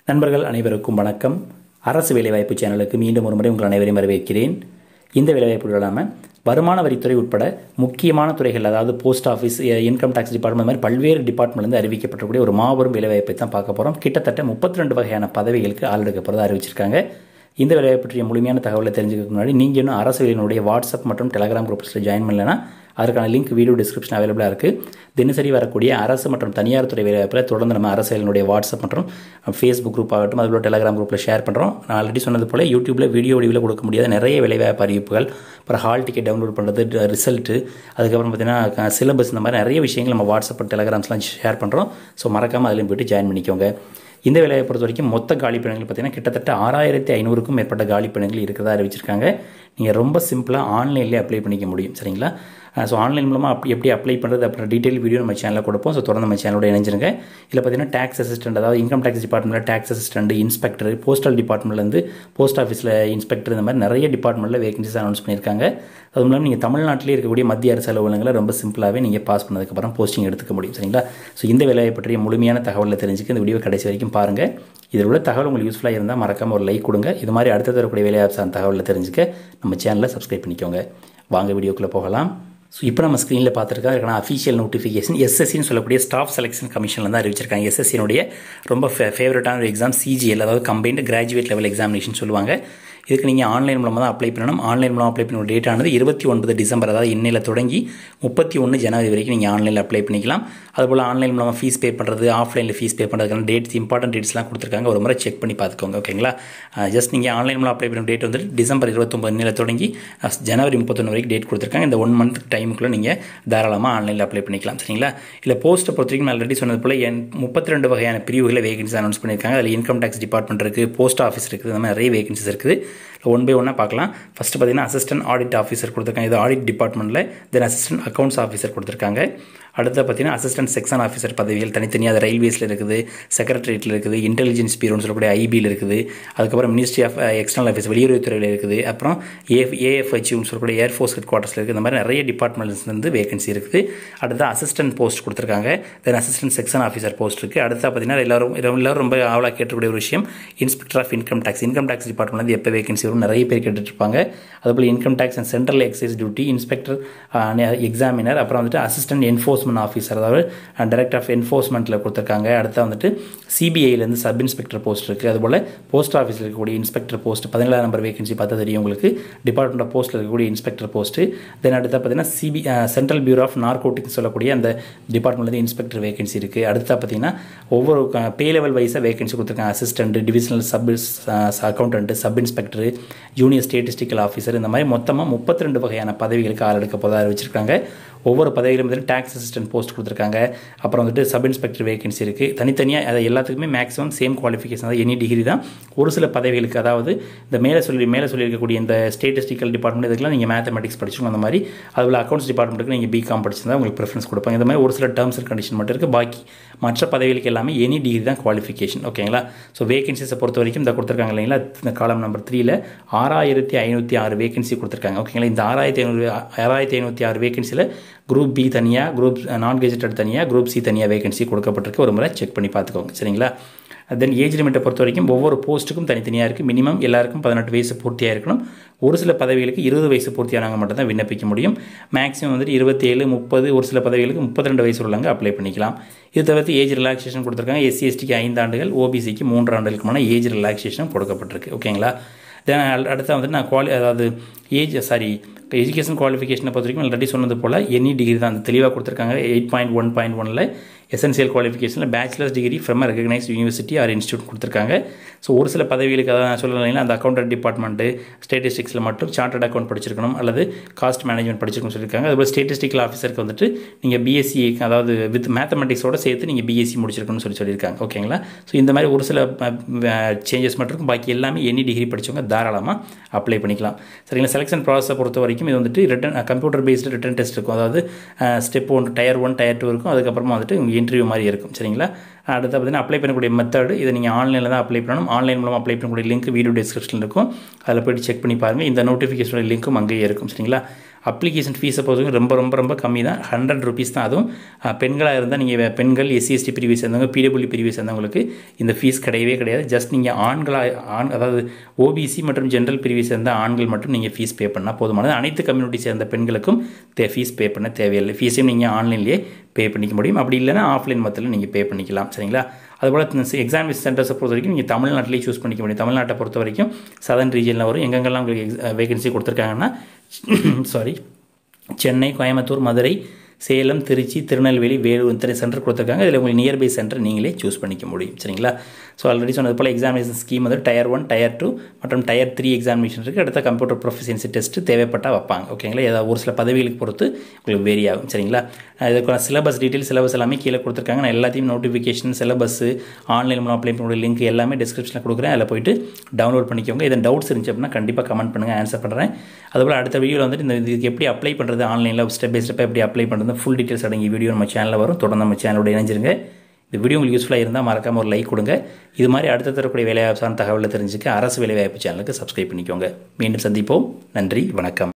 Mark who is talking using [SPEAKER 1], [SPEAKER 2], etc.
[SPEAKER 1] நண்பர்கள் அனைவருக்கும் வணக்கம் அரசு வேலைவாய்ப்பு சேனலுக்கு மீண்டும் ஒரு முறை உங்கள் அனைவரையும் வரவேற்கிறேன் இந்த வேலைவாய்ப்பு இல்லாமல் வருமான வரித்துறை உட்பட முக்கியமான துறைகள் அதாவது post office income tax department மாதிரி பல்வேறு டிபார்ட்மெண்ட்லேருந்து அறிவிக்கப்பட்டக்கூடிய ஒரு மாபெரும் வேலைவாய்ப்பை தான் பார்க்க போகிறோம் கிட்டத்தட்ட முப்பத்தி ரெண்டு வகையான பதவிகளுக்கு ஆள் எடுக்க போகிறதா அறிவிச்சிருக்காங்க இந்த வேலையை பற்றிய முழுமையான தகவலை தெரிஞ்சுக்க முன்னாடி நீங்கள் இன்னும் அரசு வேலையினுடைய வாட்ஸ்அப் மற்றும் டெலகிராம் குரூப்ஸில் ஜாயின் பண்ணலைன்னா அதற்கான லிங்க் வீடியோ டிஸ்கிரிப்ஷன் அவைலபிளாக இருக்குது தினசரி வரக்கூடிய அரசு மற்றும் தனியார் துறை வேலைவாய்ப்பில் தொடர்ந்து நம்ம அரசு வேலையினுடைய வாட்ஸ்அப் மற்றும் ஃபேஸ்புக் குரூப் ஆகட்டும் அதுபோல் டெலகிராம் குரூப்பில் ஷேர் பண்ணுறோம் நான் ஆல்ரெடி சொன்னது போல் யூடியூப்பில் வீடியோ வடிவில் கொடுக்க முடியாத நிறைய வேலைவாய்ப்பு அறிவிப்புகள் அப்புறம் ஹால் டிக்கெட் டவுன்லோட் பண்ணுறது ரிசல்ட்டு அதுக்கப்புறம் பார்த்தீங்கன்னா சிலபஸ் இந்த மாதிரி நிறைய விஷயங்கள் நம்ம வாட்ஸ்அப் மற்றும் டெலகிராம்ஸ்லாம் ஷேர் பண்ணுறோம் ஸோ மறக்காமல் அதிலையும் போய்ட்டு ஜாயின் பண்ணிக்கோங்க இந்த வேலையை பொறுத்த வரைக்கும் மொத்த காலி பணிகள் பார்த்தீங்கன்னா கிட்டத்தட்ட ஆறாயிரத்தி ஐநூறுக்கும் மேற்பட்ட காலி பணிகள் இருக்கிறதா அறிவிச்சிருக்காங்க நீங்கள் ரொம்ப சிம்பிளாக ஆன்லைன்லேயே அப்ளை பண்ணிக்க முடியும் சரிங்களா ஸோ ஆன்லைன் மூலமாக அப்படி எப்படி அப்ளை பண்ணுறது அப்புறம் டீட்டெயில் வீடியோ நம்ம சேனலில் கொடுப்போம் ஸோ தொடர்ந்து நம்ம சேனலோட இணைஞ்சிருங்க இதில் பார்த்தீங்கன்னா டேக்ஸ் அசிஸ்டன்ட் அதாவது இன்கம் டேக்ஸ் டிபார்ட்மெண்ட்டில் டேக்ஸ் அசிஸ்டன்ட் இன்ஸ்பெக்டர் போஸ்டல் டிபார்ட்மெண்ட்லேருந்து போஸ்ட் ஆஃபீஸில் இன்ஸ்பெக்டர் இந்த மாதிரி நிறைய டிபார்ட்மெண்ட்டில் வேகன்சிஸ் அனௌன்ஸ் பண்ணியிருக்காங்க அது மூலம் நீங்கள் தமிழ்நாட்டிலே இருக்கக்கூடிய மத்திய அரசு அலுவலகங்களை ரொம்ப சிம்பிளாகவே நீங்கள் பாஸ் பண்ணதுக்கப்புறம் போஸ்டிங் எடுத்துக்க முடியும் சரிங்களா ஸோ இந்த வேலையை பற்றிய முழுமையான தகவலை தெரிஞ்சுக்க இந்த வீடியோ கடைசி வரைக்கும் பாருங்கள் இதில் உள்ள தகவல் உங்களுக்கு யூஸ்ஃபுல்லாக இருந்தால் மறக்காமல் ஒரு லைக் கொடுங்க இது மாதிரி அடுத்த தரக்கூடிய வேலைவாய்ப்பு சார்ந்த தகவலை தெரிஞ்சுக்க நம்ம சேனலை சப்ஸ்கிரைப் பண்ணிக்கோங்க வாங்க வீடியோக்குள்ளே போகலாம் ஸோ இப்போ நம்ம ஸ்க்ரீனில் பார்த்துருக்கோம் அதுக்கான அஃபிஷியல் நோட்டிஃபிகேஷன் எஸ்எஸ்சின்னு சொல்லக்கூடிய ஸ்டாஃப் செலெக்ஷன் கமிஷனில் தான் அறிவிச்சிருக்காங்க எஸ்எஸ்சினுடைய ரொம்ப ஃபே ஃபேவரட்டான ஒரு எக்ஸாம் சிஜிஎல் அதாவது கம்பைன்டு கிராஜுவேட் லெவல் எக்ஸாமினேஷன் சொல்லுவாங்க இதுக்கு நீங்கள் ஆன்லைன் மூலமாக தான் அப்ளை பண்ணணும் ஆன்லைன் மூலம் அப்ளை பண்ண டேட் ஆனது இருபத்தி ஒன்பது டிசம்பர் அதாவது இன்னையில் தொடங்கி முப்பத்தி ஒன்று ஜனவரி வரைக்கும் நீங்கள் ஆன்லைனில் அப்ளை பண்ணிக்கலாம் அதுபோல் ஆன்லைன் மூலமாக ஃபீஸ் பே பண்ணுறது ஆஃப்லைனில் ஃபீஸ் பே பண்ணுறதுக்கான டேட்ஸ் இம்பார்ட்டன்ட் டேட்ஸ்லாம் கொடுத்துருக்காங்க ஒரு முறை செக் பண்ணி பார்த்துக்கோங்க ஓகேங்களா ஜஸ்ட் நீங்கள் ஆன்லைன் மூலம் அப்ளை பண்ண டேட் வந்துட்டு டிசம்பர் இருபத்தொம்பது இன்னையில் தொடங்கி ஜனவரி முப்பத்தொன்று வரைக்கும் டேட் கொடுத்துருக்காங்க இந்த ஒன் மந்த் டைமுக்குள்ளே நீங்கள் தாராளமாக ஆன்லைனில் அப்ளை பண்ணிக்கலாம் சரிங்களா இல்லை போஸ்ட்டை பொறுத்த வரைக்கும் ஆல்ரெடி சொன்னது போல் என் முப்பத்தி ரெண்டு வகையான பிரிவுகளை வேகன்சி அனௌன்ஸ் பண்ணியிருக்காங்க அதில் இன்கம் டேக்ஸ் டிபார்ட்மெண்ட் இருக்குது போஸ்ட் ஆஃபீஸ் இருக்குது இந்த மாதிரி நிறைய வேகன்சிஸ் இருக்குது ஒன் பை ஒன்னாக பார்க்கலாம் ஃபஸ்ட்டு பார்த்தீங்கன்னா அசிஸ்டன்ட் ஆடிட் ஆஃபீஸர் கொடுத்துருக்காங்க இது ஆடிட் டிபார்ட்மெண்ட்டில் தென் அசிஸ்டன்ட் அக்கௌண்ட்ஸ் ஆஃபீஸர் கொடுத்துருக்காங்க அடுத்து பார்த்தீங்கன்னா அசிஸ்டன்ட் செக்ஷன் ஆஃபீஸர் பதவிகள் தனித்தனியாக அது ரயில்வேஸில் இருக்குது செக்ரட்டரியேட்டில் இருக்குது இன்டெலிஜென்ஸ் பியூரோன்னு சொல்லக்கூடிய ஐபியில் இருக்குது அதுக்கப்புறம் மினிஸ்ட்ரி ஆஃப் எக்ஸ்டர்னல் ஆஃபீஸ் வெளியுறவுத்துறையில் இருக்குது அப்புறம் ஏஎஃப் ஏஎஃப்ஹெச்யூன்னு சொல்லக்கூடிய ஏர்ஃபோர்ஸ் ஹெட் குவார்ட்டர்ஸில் இருக்குது இந்த மாதிரி நிறைய டிபார்ட்மெண்ட்ஸ்லேருந்து வேகன்சி இருக்குது அடுத்து அசிஸ்டன்ட் போஸ்ட் கொடுத்துருக்காங்க then assistant section officer post இருக்குது அடுத்து பார்த்தீங்கன்னா எல்லாரும் எல்லாரும் ரொம்ப ஆவலாக கேட்டக்கூடிய ஒரு விஷயம் inspector of income tax income tax டிபார்ட்மெண்ட்லேருந்து எப்போ வேகன்சி வரும் நிறைய பேர் கேட்டுட்ருப்பாங்க அதுபோல் income tax and central excise duty inspector examiner அப்புறம் வந்துட்டு அசிஸ்டன்ட் என்ஃபோர்ஸ்மெண்ட் ஆஃபீஸர் அதாவது டைரக்டர் ஆஃப் என்ஃபோர்ஸ்மெண்ட்டில் கொடுத்துருக்காங்க அடுத்து வந்துட்டு சிபிஐலேருந்து சப் இன்ஸ்பெக்டர் போஸ்ட் இருக்குது அதுபோல் போஸ்ட் ஆஃபீஸில் இருக்கக்கூடிய இன்ஸ்பெக்டர் போஸ்ட் பதினேழாம் நம்பர் வேகன்சி பார்த்தா தெரியும் உங்களுக்கு டிபார்ட்மெண்ட் ஆஃப் போஸ்ட்டில் இருக்கக்கூடிய இன்ஸ்பெக்டர் போஸ்ட்டு தென் அடுத்து பார்த்தீங்கன்னா CB central bureau of narcotics சொல்லக்கூடிய அந்த டிபார்ட்மெண்ட்லேருந்து இன்ஸ்பெக்டர் வேகன்சி இருக்குது அடுத்தா பார்த்தீங்கன்னா ஒவ்வொரு பே லெவல் வைஸாக வேகன்சி கொடுத்துருக்காங்க assistant divisional sub accountant sub inspector junior statistical officer இந்த மாதிரி மொத்தமாக முப்பத்தி ரெண்டு வகையான பதவிகளுக்கு ஆள் எடுக்க போதாக அறிவிச்சிருக்காங்க ஒவ்வொரு பதவியிலும் வந்துட்டு டேக்ஸ் அசிஸ்டன்ட் போஸ்ட் கொடுத்துருக்காங்க அப்புறம் வந்துட்டு சப் இன்ஸ்பெக்டர் வேகன்சி இருக்குது தனித்தனியாக அதை எல்லாத்துக்குமே மேக்ஸிமம் சேம் குவாலிஃபிகேஷன் அதாவது எனி டிகிரி தான் ஒரு சில பதவிகளுக்கு அதாவது இந்த மேலே சொல்லி மேலே சொல்லியிருக்கக்கூடிய இந்த ஸ்டேட்டிஸ்டிக்கல் டிபார்ட்மெண்ட் இதுக்கெல்லாம் நீங்கள் மேத்தமெட்டிக்ஸ் படிச்சிருக்கணும் அந்த மாதிரி அதில் அக்கௌண்ட்ஸ் டிபார்ட்மெண்ட்டுக்கு நீங்கள் பிகாம் படிச்சிருந்தா உங்களுக்கு ப்ரிஃபரன்ஸ் கொடுப்பாங்க இந்த மாதிரி ஒரு சில டேர்ம்ஸ் அண்ட் கண்டிஷன் மட்டும் இருக்குது பாக்கி மற்ற பதவிகளுக்கு எல்லாமே எனி டிகிரி தான் குவாலிஃபிகேஷன் ஓகேங்களா ஸோ வேகன்சிஸை பொறுத்த வரைக்கும் இந்த கொடுத்துருக்காங்க இல்லைங்களா இந்த காலம் நம்பர் த்ரீல ஆறாயிரத்தி ஐநூற்றி ஆறு வேகன்சி கொடுத்துருக்காங்க ஓகேங்களா இந்த ஆறாயிரத்தி ஐநூறு ஆறாயிரத்தி ஐநூற்றி ஆறு வேகன்சியில் குரூப் பி தனியாக குரூப் நான் கெஜெட்டட் தனியாக குரூப் சி தனியாக வேகன்சி கொடுக்கப்பட்டிருக்கு ஒரு முறை செக் பண்ணி பார்த்துக்கோங்க சரிங்களா தென் ஏஜ் லிமிட்டை பொறுத்த வரைக்கும் ஒவ்வொரு போஸ்ட்டுக்கும் தனித்தனியாக இருக்குது மினிமம் எல்லாருக்கும் பதினெட்டு வயசு பூர்த்தியாக இருக்கணும் ஒரு சில பதவிகளுக்கு இருபது வயசு பூர்த்தியானவங்க மட்டும் தான் விண்ணப்பிக்க முடியும் மேக்ஸிமம் வந்துட்டு இருபத்தேழு முப்பது ஒரு சில பதவிகளுக்கு முப்பத்தி ரெண்டு வயசு உள்ளவங்க அப்ளை பண்ணிக்கலாம் இது தவிர்த்து ஏஜ் ரிலாக்ஸேஷன் கொடுத்துருக்காங்க எஸ்சி எஸ்டிக்கு ஐந்து ஆண்டுகள் ஓபிசிக்கு மூன்று ஆண்டுகளுக்குமான ஏஜ் ரிலாக்ஸேஷன் கொடுக்கப்பட்டிருக்கு ஓகேங்களா தென் அடுத்து வந்துட்டு நான் குவாலி அதாவது ஏஜ் சாரி எஜுகேஷன் குவாலிஃபிகேஷனை பொறுத்த வரைக்கும் ஆல்ரெடி சொன்னது போல் எனி டிகிரி தான் அந்த தெளிவாக கொடுத்துருக்காங்க எயிட் பாயிண்ட் ஒன் பாயிண்ட் ஒனில் எசென்சியல் குவாலிஃபிகேஷனில் bachelor's degree from recognise university or institute கொடுத்துருக்காங்க ஸோ ஒரு சில பதவிகளுக்கு அதான் சொல்லலைன்னா அந்த அக்கௌண்டன்ட் டிபார்ட்மெண்ட்டு ஸ்டேட்டிஸ்டிக்ஸில் மட்டும் சார்ட்டர்ட் அக்கௌண்ட் படிச்சிருக்கணும் அல்லது காஸ்ட் மேனேஜ்மெண்ட் படிச்சிருக்கணும்னு சொல்லியிருக்காங்க அதுபோல் ஸ்டேட்டிஸ்டிக்கல் ஆஃபீஸருக்கு வந்துட்டு நீங்கள் பிஎஸ்சி அதாவது வித் மேத்தமெட்டிக்ஸோட சேர்த்து நீங்கள் பிஎஸ்சி முடிச்சிருக்கணும்னு சொல்லி சொல்லியிருக்காங்க ஓகேங்களா ஸோ இந்த மாதிரி ஒரு சில சேஞ்சஸ் மட்டும் இருக்கும் பாக்கி எல்லாமே எனி டிகிரி படித்தவங்க தாராளமாக அப்ளை பண்ணிக்கலாம் சரிங்களா செலெக்ஷன் ப்ராசஸை பொறுத்த வரைக்கும் இது வந்துட்டு written computer based written test இருக்கும் அதாவது step one tier one tier two இருக்கும் அதுக்கப்புறமா வந்துட்டு இன்டர்வியூ மாதிரி இருக்கும் சரிங்களா அடுத்து பார்த்தீங்கன்னா அப்ளை பண்ணக்கூடிய மெத்தடு இதை நீங்கள் ஆன்லைனில் தான் அப்ளை பண்ணணும் ஆன்லைன் மூலமாக அப்ளை பண்ணக்கூடிய லிங்க் வீடியோ டிஸ்கிரிப்ஷனில் இருக்கும் அதில் போய்ட்டு செக் பண்ணி பாருங்கள் இந்த நோட்டிஃபிகேஷனோட லிங்க்கும் அங்கேயே இருக்கும் சரிங்களா அப்ளிகேஷன் ஃபீஸை பொறுத்தவரைக்கும் ரொம்ப ரொம்ப ரொம்ப கம்மி தான் ஹண்ட்ரட் ருபீஸ் தான் அதுவும் பெண்களாக இருந்தால் நீங்கள் பெண்கள் எஸ்சி எஸ்டி பிரிவு சேர்ந்தவங்க பிடபிள்யூ பிரிவு சேர்ந்தவங்களுக்கு இந்த ஃபீஸ் கிடையவே கிடையாது ஜஸ்ட் நீங்கள் ஆண்களாக ஆண் அதாவது ஓபிசி மற்றும் ஜென்ரல் பிரிவை சேர்ந்த ஆண்கள் மட்டும் நீங்கள் ஃபீஸ் பே பண்ணால் போதுமானது அனைத்து கம்யூனிட்டி சேர்ந்த பெண்களுக்கும் தே ஃபீஸ் பே பண்ண தேவையில்லை ஃபீஸையும் நீங்கள் ஆன்லைன்லேயே பே பண்ணிக்க முடியும் அப்படி இல்லைனா ஆஃப்லைன் மத்தியில் நீங்கள் பே பண்ணிக்கலாம் சரிங்களா அதுபோல் எக்ஸாமினேஷன் சென்டர்ஸை பொறுத்த வரைக்கும் நீங்கள் தமிழ்நாட்டிலேயே சூஸ் பண்ணிக்க முடியும் தமிழ்நாட்டை பொறுத்த வரைக்கும் சதர்ன் ரீஜனில் வரும் எங்கெங்கெல்லாம் உங்களுக்கு வேகன்சி கொடுத்துருக்காங்கன்னா சாரி சென்னை கோயம்புத்தூர் மதுரை சேலம் திருச்சி திருநெல்வேலி வேலூர் இத்தனை சென்டர் கொடுத்துருக்காங்க இதில் உங்களுக்கு நியர்பை சென்டர் நீங்களே சூஸ் பண்ணிக்க முடியும் சரிங்களா ஸோ ஆல்ரெடி சொன்னது போல் எக்ஸாமினேஷன் ஸ்கீம் வந்து டயர் ஒன் டயர் டூ மற்றும் டயர் த்ரீ எக்ஸாமினேஷன் இருக்குது அடுத்த கம்ப்யூட்டர் ப்ரொஃபிஷியன்சி டெஸ்ட்டு தேவைப்பட்டால் வைப்பாங்க ஓகேங்களா ஏதாவது ஒரு சில பதவிகளுக்கு பொறுத்து உங்களுக்கு வேரி ஆகும் சரிங்களா இதுக்கான சிலபஸ் டீட்டெயில் சிலபஸ் எல்லாமே கீழே கொடுத்துருக்காங்க நான் எல்லாத்தையும் நோட்டிஃபிகேஷன் சிலபஸ்ஸு ஆன்லைன் மூலம் அப்ளை பண்ணக்கூடிய லிங்க் எல்லாமே டிஸ்கிரிப்ஷனில் கொடுக்குறேன் அதில் போயிட்டு டவுன்லோட் பண்ணிக்கோங்க இதன் டவுட்ஸ் இருந்துச்சு அப்படின்னா கண்டிப்பாக கமெண்ட் பண்ணுங்கள் ஆன்சர் பண்ணுறேன் அதுபோல் அடுத்த வீடியோவில் வந்துட்டு இந்த இதுக்கு எப்படி அப்ளை பண்ணுறது ஆன்லைனில் ஸ்டெப் பை ஸ்டெப்பாக எப்படி அப்ளை பண்ணுறது ஃபுல் டீட்டெயில்ஸ் அடங்கிய வீடியோ நம்ம சேனலில் வரும் தொடர்ந்து நம்ம சேனலோட இணைஞ்சிருங்க இந்த வீடியோ உங்களுக்கு யூஸ்ஃபுல்லாக இருந்தால் மறக்காமல் ஒரு லைக் கொடுங்க இது மாதிரி அடுத்த தரக்கூடிய வேலைவாய்ப்பு சார்ந்த தகவலை தெரிஞ்சுக்க அரசு வேலைவாய்ப்பு சேனலுக்கு சப்ஸ்கிரைப் பண்ணிக்கோங்க மீண்டும் சந்திப்போம் நன்றி வணக்கம்